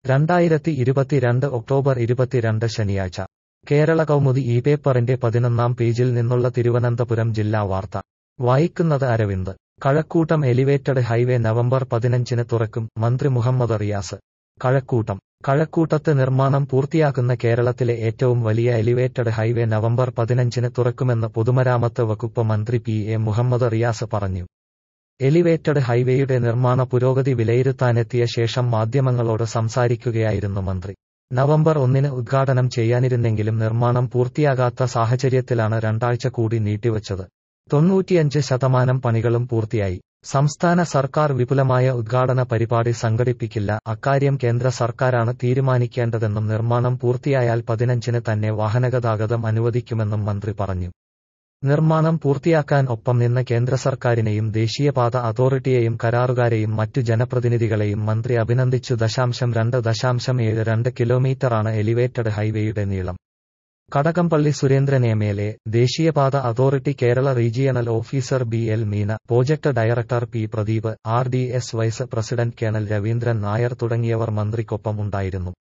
രണ്ടായിരത്തി ഇരുപത്തിരണ്ട് ഒക്ടോബർ ഇരുപത്തിരണ്ട് ശനിയാഴ്ച കേരള കൗമുദി ഈ പേപ്പറിന്റെ പതിനൊന്നാം പേജിൽ നിന്നുള്ള തിരുവനന്തപുരം ജില്ലാ വാർത്ത വായിക്കുന്നത് Aravind Kazhakkoottam elevated highway November പതിനഞ്ചിന് തുറക്കും മന്ത്രി മുഹമ്മദ് റിയാസ് കഴക്കൂട്ടം കഴക്കൂട്ടത്ത് നിർമ്മാണം പൂർത്തിയാക്കുന്ന കേരളത്തിലെ ഏറ്റവും വലിയ എലിവേറ്റഡ് ഹൈവേ നവംബർ പതിനഞ്ചിന് തുറക്കുമെന്ന് പൊതുമരാമത്ത് വകുപ്പ് മന്ത്രി പി എ മുഹമ്മദ് റിയാസ് പറഞ്ഞു എലിവേറ്റഡ് ഹൈവേയുടെ നിർമ്മാണ പുരോഗതി വിലയിരുത്താനെത്തിയ ശേഷം മാധ്യമങ്ങളോട് സംസാരിക്കുകയായിരുന്നു മന്ത്രി നവംബർ ഒന്നിന് ഉദ്ഘാടനം ചെയ്യാനിരുന്നെങ്കിലും നിർമ്മാണം പൂർത്തിയാകാത്ത സാഹചര്യത്തിലാണ് രണ്ടാഴ്ച കൂടി നീട്ടിവച്ചത് തൊണ്ണൂറ്റിയഞ്ച് ശതമാനം പണികളും പൂർത്തിയായി സംസ്ഥാന സർക്കാർ വിപുലമായ ഉദ്ഘാടന പരിപാടി സംഘടിപ്പിക്കില്ല അക്കാര്യം കേന്ദ്ര സർക്കാരാണ് തീരുമാനിക്കേണ്ടതെന്നും നിർമ്മാണം പൂർത്തിയായാൽ പതിനഞ്ചിന് തന്നെ വാഹനഗതാഗതം അനുവദിക്കുമെന്നും മന്ത്രി പറഞ്ഞു നിർമ്മാണം പൂർത്തിയാക്കാൻ ഒപ്പം നിന്ന കേന്ദ്ര സർക്കാരിനെയും ദേശീയപാത അതോറിറ്റിയെയും കരാറുകാരെയും മറ്റു ജനപ്രതിനിധികളെയും മന്ത്രി അഭിനന്ദിച്ചു ദശാംശം രണ്ട് ദശാംശം ഏഴ് രണ്ട് കിലോമീറ്ററാണ് എലിവേറ്റഡ് ഹൈവേയുടെ നീളം Kadakampally Surendran M L A ദേശീയപാത authority Kerala regional officer B L Meena project director P Pradeep R D S vice president colonel Raveendran Nair തുടങ്ങിയവർ മന്ത്രിക്കൊപ്പം ഉണ്ടായിരുന്നു